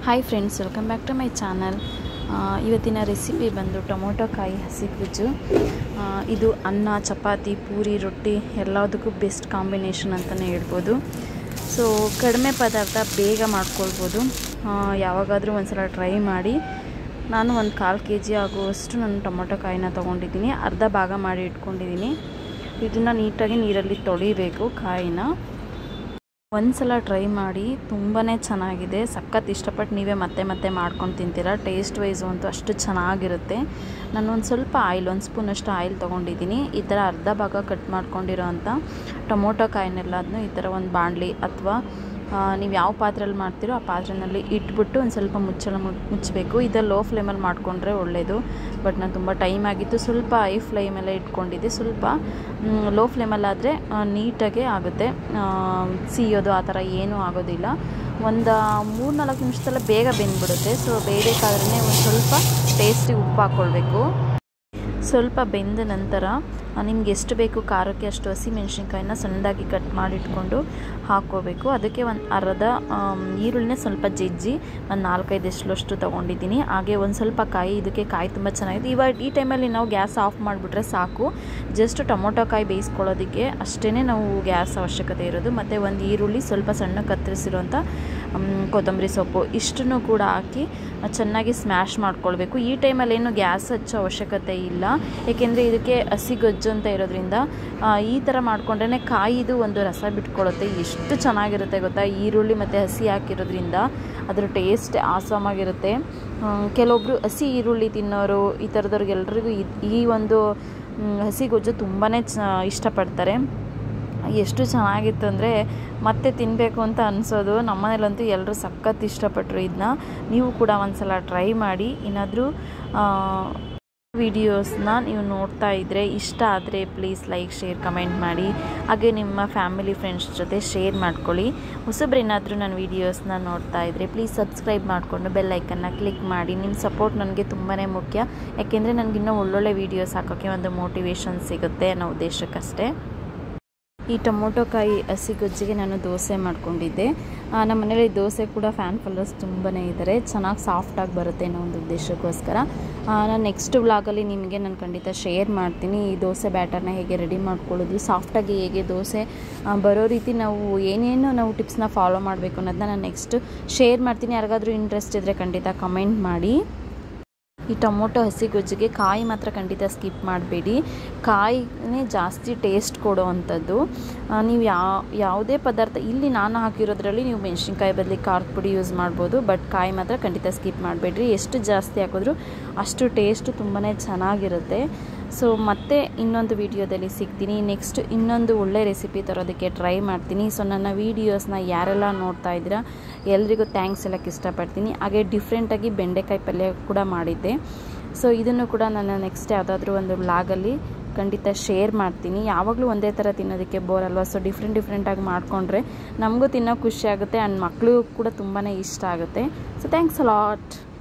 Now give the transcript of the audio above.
hi friends welcome back to my channel ಇವತ್ತಿನ recipe ಬಂದು tomato ಕಾಯಿ ಹಸಿ ಗುಜ್ಜು ಆ, ಇದು ಅನ್ನ ಚಪಾತಿ ಪೂರಿ ರೊಟ್ಟಿ ಎಲ್ಲದಕ್ಕೂ ಬೆಸ್ಟ್ ಕಾಂಬಿನೇಷನ್ ಅಂತಲೇ ಹೇಳ್ಬೋದು ಸೊ ಕಡಿಮೆ ಪದಾರ್ಥ ಬೇಗ ಮಾಡ್ಕೊಳ್ಬೋದು ಆ, ಯಾವಾಗಾದರೂ ಒಂದ್ಸಲ ಟ್ರೈ ಮಾಡಿ ನಾನು ಒಂದು ಕಾಲು ಕೆ ಜಿ ಆಗುವಷ್ಟು ನಾನು ಟೊಮೊಟೊ ಕಾಯಿನ ತೊಗೊಂಡಿದ್ದೀನಿ ಅರ್ಧ ಭಾಗ ಮಾಡಿ ಇಟ್ಕೊಂಡಿದ್ದೀನಿ ಇದನ್ನು ನೀಟಾಗಿ ನೀರಲ್ಲಿ ತೊಳಿಬೇಕು ಕಾಯಿನ ಒಂದ್ಸಲ ಟ್ರೈ ಮಾಡಿ ತುಂಬಾ ಚೆನ್ನಾಗಿದೆ ಸಖತ್ ಇಷ್ಟಪಟ್ಟು ನೀವೇ ಮತ್ತೆ ಮತ್ತೆ ಮಾಡ್ಕೊಂಡು ತಿಂತೀರಾ ಟೇಸ್ಟ್ ವೈಸು ಅಂತೂ ಅಷ್ಟು ಚೆನ್ನಾಗಿರುತ್ತೆ ನಾನು ಒಂದು ಸ್ವಲ್ಪ ಆಯಿಲ್ ಒಂದು ಸ್ಪೂನಷ್ಟು ಆಯಿಲ್ ತೊಗೊಂಡಿದ್ದೀನಿ ಈ ಥರ ಅರ್ಧ ಭಾಗ ಕಟ್ ಮಾಡ್ಕೊಂಡಿರೋ ಅಂಥ ಟೊಮೊಟೊ ಕಾಯಿನೆಲ್ಲದನ್ನು ಈ ಥರ ಒಂದು ಬಾಣಲಿ ಅಥವಾ ನೀವು ಯಾವ ಪಾತ್ರೆಯಲ್ಲಿ ಮಾಡ್ತೀರೋ ಆ ಪಾತ್ರೆಯಲ್ಲಿ ಇಟ್ಬಿಟ್ಟು ಒಂದು ಸ್ವಲ್ಪ ಮುಚ್ಚಳ ಮುಚ್ಚಬೇಕು ಇದು ಲೋ ಫ್ಲೇಮಲ್ಲಿ ಮಾಡಿಕೊಂಡ್ರೆ ಒಳ್ಳೆಯದು ಬಟ್ ನಾನು ತುಂಬ ಟೈಮ್ ಆಗಿತ್ತು ಸ್ವಲ್ಪ ಐ ಫ್ಲೇಮಲ್ಲೇ ಇಟ್ಕೊಂಡಿದ್ದೆ ಸ್ವಲ್ಪ ಲೋ ಫ್ಲೇಮಲ್ಲಾದರೆ ನೀಟಾಗೆ ಆಗುತ್ತೆ ಸಿಯೋದು ಆ ಥರ ಏನೂ ಆಗೋದಿಲ್ಲ ಒಂದು ಮೂರು ನಾಲ್ಕು ನಿಮಿಷದಲ್ಲೇ ಬೇಗ ಬೆಂದ್ಬಿಡುತ್ತೆ ಸೊ ಬೇಯಬೇಕಾದ್ರೇ ಒಂದು ಸ್ವಲ್ಪ ಟೇಸ್ಟಿಗೆ ಉಪ್ಪು ಹಾಕ್ಕೊಳ್ಬೇಕು ಸ್ವಲ್ಪ ಬೆಂದ ನಂತರ ನಿಮ್ಗೆ ಎಷ್ಟು ಬೇಕು ಖಾರಕ್ಕೆ ಅಷ್ಟು ಹಸಿ ಮೆಣಸಿನ್ಕಾಯಿನ ಸಣ್ಣದಾಗಿ ಕಟ್ ಮಾಡಿಟ್ಕೊಂಡು ಹಾಕ್ಕೋಬೇಕು ಅದಕ್ಕೆ ಒಂದು ಅರ್ಧ ಆಮ್, ಈರುಳ್ಳಿನ ಸ್ವಲ್ಪ ಜಜ್ಜಿ ಒಂದು ನಾಲ್ಕೈದು ಎಷ್ಟಲಷ್ಟು ತೊಗೊಂಡಿದ್ದೀನಿ ಹಾಗೆ ಒಂದು ಸ್ವಲ್ಪ ಕಾಯಿ ಇದಕ್ಕೆ ಕಾಯಿ ತುಂಬ ಚೆನ್ನಾಗಿದೆ ಇವಾಗ ಈ ಟೈಮಲ್ಲಿ ನಾವು ಗ್ಯಾಸ್ ಆಫ್ ಮಾಡಿಬಿಟ್ರೆ ಸಾಕು ಜಸ್ಟ್ ಟೊಮೊಟೊ ಕಾಯಿ ಬೇಯಿಸ್ಕೊಳ್ಳೋದಕ್ಕೆ ಅಷ್ಟೇ ನಾವು ಗ್ಯಾಸ್ ಅವಶ್ಯಕತೆ ಇರೋದು ಮತ್ತು ಒಂದು ಈರುಳ್ಳಿ ಸ್ವಲ್ಪ ಸಣ್ಣ ಕತ್ತರಿಸಿರುವಂಥ ಕೊತ್ತಂಬರಿ ಸೊಪ್ಪು ಇಷ್ಟನ್ನು ಕೂಡ ಹಾಕಿ ಚೆನ್ನಾಗಿ ಸ್ಮ್ಯಾಶ್ ಮಾಡ್ಕೊಳ್ಬೇಕು ಈ ಟೈಮಲ್ಲಿ ಏನು ಗ್ಯಾಸ್ ಹಚ್ಚೋ ಅವಶ್ಯಕತೆ ಇಲ್ಲ ಏಕೆಂದರೆ ಇದಕ್ಕೆ ಹಸಿ ಗೊಜ್ಜು ಅಂತ ಇರೋದ್ರಿಂದ ಆ, ಈ ಥರ ಮಾಡ್ಕೊಂಡ್ರೆ ಕಾಯಿದು ಒಂದು ರಸ ಬಿಟ್ಕೊಳ್ಳುತ್ತೆ ಎಷ್ಟು ಚೆನ್ನಾಗಿರುತ್ತೆ ಗೊತ್ತಾ ಈರುಳ್ಳಿ ಮತ್ತು ಹಸಿ ಹಾಕಿರೋದ್ರಿಂದ ಅದ್ರ ಟೇಸ್ಟ್ ಆಸಾಮಾಗಿರುತ್ತೆ ಕೆಲವೊಬ್ಬರು ಹಸಿ ಈರುಳ್ಳಿ ತಿನ್ನೋರು ಈ ಥರದವ್ರಿಗೆಲ್ರಿಗೂ ಇದ್- ಈ ಒಂದು ಮ್, ಹಸಿ ಗೊಜ್ಜು ತುಂಬಾ ಚ ಇಷ್ಟಪಡ್ತಾರೆ ಎಷ್ಟು ಚೆನ್ನಾಗಿತ್ತು ಅಂದರೆ ಮತ್ತೆ ತಿನ್ನಬೇಕು ಅಂತ ಅನಿಸೋದು ನಮ್ಮನೇಲಂತೂ ಎಲ್ಲರೂ ಸಖತ್ ಇಷ್ಟಪಟ್ಟರು ಇದನ್ನ ನೀವು ಕೂಡ ಒಂದ್ಸಲ ಟ್ರೈ ಮಾಡಿ ಏನಾದರೂ ವಿಡಿಯೋಸ್ನ ನೀವು ನೋಡ್ತಾ ಇದ್ದರೆ ಇಷ್ಟ ಆದರೆ ಪ್ಲೀಸ್ ಲೈಕ್ ಶೇರ್ ಕಮೆಂಟ್ ಮಾಡಿ ಹಾಗೆ ನಿಮ್ಮ ಫ್ಯಾಮಿಲಿ ಫ್ರೆಂಡ್ಸ್ ಜೊತೆ ಶೇರ್ ಮಾಡ್ಕೊಳ್ಳಿ ಹೊಸಬ್ರೇನಾದರೂ ನನ್ನ ವೀಡಿಯೋಸ್ನ ನೋಡ್ತಾ ಇದ್ದರೆ ಪ್ಲೀಸ್ ಸಬ್ಸ್ಕ್ರೈಬ್ ಮಾಡಿಕೊಂಡು ಬೆಲ್ ಐಕನ್ನ ಕ್ಲಿಕ್ ಮಾಡಿ ನಿಮ್ಮ ಸಪೋರ್ಟ್ ನನಗೆ ತುಂಬಾ ಮುಖ್ಯ ಯಾಕೆಂದರೆ ನನಗಿನ್ನೂ ಒಳ್ಳೊಳ್ಳೆ ವೀಡಿಯೋಸ್ ಹಾಕೋಕ್ಕೆ ಒಂದು ಮೋಟಿವೇಶನ್ ಸಿಗುತ್ತೆ ಅನ್ನೋ ಉದ್ದೇಶಕ್ಕಷ್ಟೇ ಈ ಟೊಮೊಟೊ ಕಾಯಿ ಹಸಿ ಗೊಜ್ಜಿಗೆ ನಾನು ದೋಸೆ ಮಾಡ್ಕೊಂಡಿದ್ದೆ ಆ, ನಮ್ಮ ಮನೇಲಿ ದೋಸೆ ಕೂಡ ಫ್ಯಾನ್ ಫಾಲೋವರ್ಸ್ ತುಂಬಾ ಇದ್ದಾರೆ ಚೆನ್ನಾಗಿ ಸಾಫ್ಟಾಗಿ ಬರುತ್ತೆ ಅನ್ನೋ ಒಂದು ಉದ್ದೇಶಕ್ಕೋಸ್ಕರ ಆ, ನಾನು ನೆಕ್ಸ್ಟ್ ವ್ಲಾಗಲ್ಲಿ ನಿಮಗೆ ನಾನು ಖಂಡಿತ ಶೇರ್ ಮಾಡ್ತೀನಿ ಈ ದೋಸೆ ಬ್ಯಾಟರ್ನ ಹೇಗೆ ರೆಡಿ ಮಾಡ್ಕೊಳ್ಳೋದು ಸಾಫ್ಟಾಗಿ ಹೇಗೆ ದೋಸೆ ಆ, ಬರೋ ರೀತಿ ನಾವು ಏನೇನು ನಾವು ಟಿಪ್ಸ್ನ ಫಾಲೋ ಮಾಡಬೇಕು ಅನ್ನೋದನ್ನ ನಾನು ನೆಕ್ಸ್ಟ್ ಶೇರ್ ಮಾಡ್ತೀನಿ ಯಾರಿಗಾದ್ರೂ ಇಂಟ್ರೆಸ್ಟ್ ಇದ್ದರೆ ಖಂಡಿತ ಕಮೆಂಟ್ ಮಾಡಿ ಈ ಟೊಮೊಟೊ ಹಸಿ ಗೊಜ್ಜಿಗೆ ಕಾಯಿ ಮಾತ್ರ ಖಂಡಿತ ಸ್ಕಿಪ್ ಮಾಡಬೇಡಿ ಕಾಯಿನೇ ಜಾಸ್ತಿ ಟೇಸ್ಟ್ ಕೊಡೋ ಅಂಥದ್ದು ಆ, ನೀವು ಯಾವ ಯಾವುದೇ ಪದಾರ್ಥ ಇಲ್ಲಿ ನಾನು ಹಾಕಿರೋದ್ರಲ್ಲಿ ನೀವು ಮೆಣಸಿನ್ಕಾಯಿ ಬದಲಿಗೆ ಖಾರದ ಪುಡಿ ಯೂಸ್ ಮಾಡ್ಬೋದು ಬಟ್ ಕಾಯಿ ಮಾತ್ರ ಖಂಡಿತ ಸ್ಕಿಪ್ ಮಾಡಬೇಡ್ರಿ ಎಷ್ಟು ಜಾಸ್ತಿ ಹಾಕಿದ್ರು ಅಷ್ಟು ಟೇಸ್ಟು ತುಂಬಾ ಚೆನ್ನಾಗಿರುತ್ತೆ ಸೊ ಮತ್ತೆ ಇನ್ನೊಂದು ವಿಡಿಯೋದಲ್ಲಿ ಸಿಗ್ತೀನಿ ನೆಕ್ಸ್ಟ್ ಇನ್ನೊಂದು ಒಳ್ಳೆ ರೆಸಿಪಿ ತರೋದಕ್ಕೆ ಟ್ರೈ ಮಾಡ್ತೀನಿ ಸೊ ನನ್ನ ವೀಡಿಯೋಸ್ನ ಯಾರೆಲ್ಲ ನೋಡ್ತಾ ಇದ್ದೀರಾ ಎಲ್ರಿಗೂ ಥ್ಯಾಂಕ್ಸ್ ಹೇಳೋಕ್ಕೆ ಇಷ್ಟಪಡ್ತೀನಿ ಹಾಗೆ ಡಿಫ್ರೆಂಟಾಗಿ ಬೆಂಡೆಕಾಯಿ ಪಲ್ಯ ಕೂಡ ಮಾಡಿದ್ದೆ ಸೊ ಇದನ್ನು ಕೂಡ ನನ್ನ ನೆಕ್ಸ್ಟ್ ಯಾವುದಾದ್ರೂ ಒಂದು ವ್ಲಾಗಲ್ಲಿ ಖಂಡಿತ ಶೇರ್ ಮಾಡ್ತೀನಿ ಯಾವಾಗಲೂ ಒಂದೇ ಥರ ತಿನ್ನೋದಕ್ಕೆ ಬೋರ್ ಅಲ್ವಾ ಸೊ ಡಿಫ್ರೆಂಟ್ ಡಿಫ್ರೆಂಟಾಗಿ ಮಾಡಿಕೊಂಡ್ರೆ ನಮಗೂ ತಿನ್ನೋ ಖುಷಿ ಆಗುತ್ತೆ ಆ್ಯಂಡ್ ಮಕ್ಕಳಿಗೂ ಕೂಡ ತುಂಬಾ ಇಷ್ಟ ಆಗುತ್ತೆ ಸೊ ಥ್ಯಾಂಕ್ಸ್ ಲಾಟ್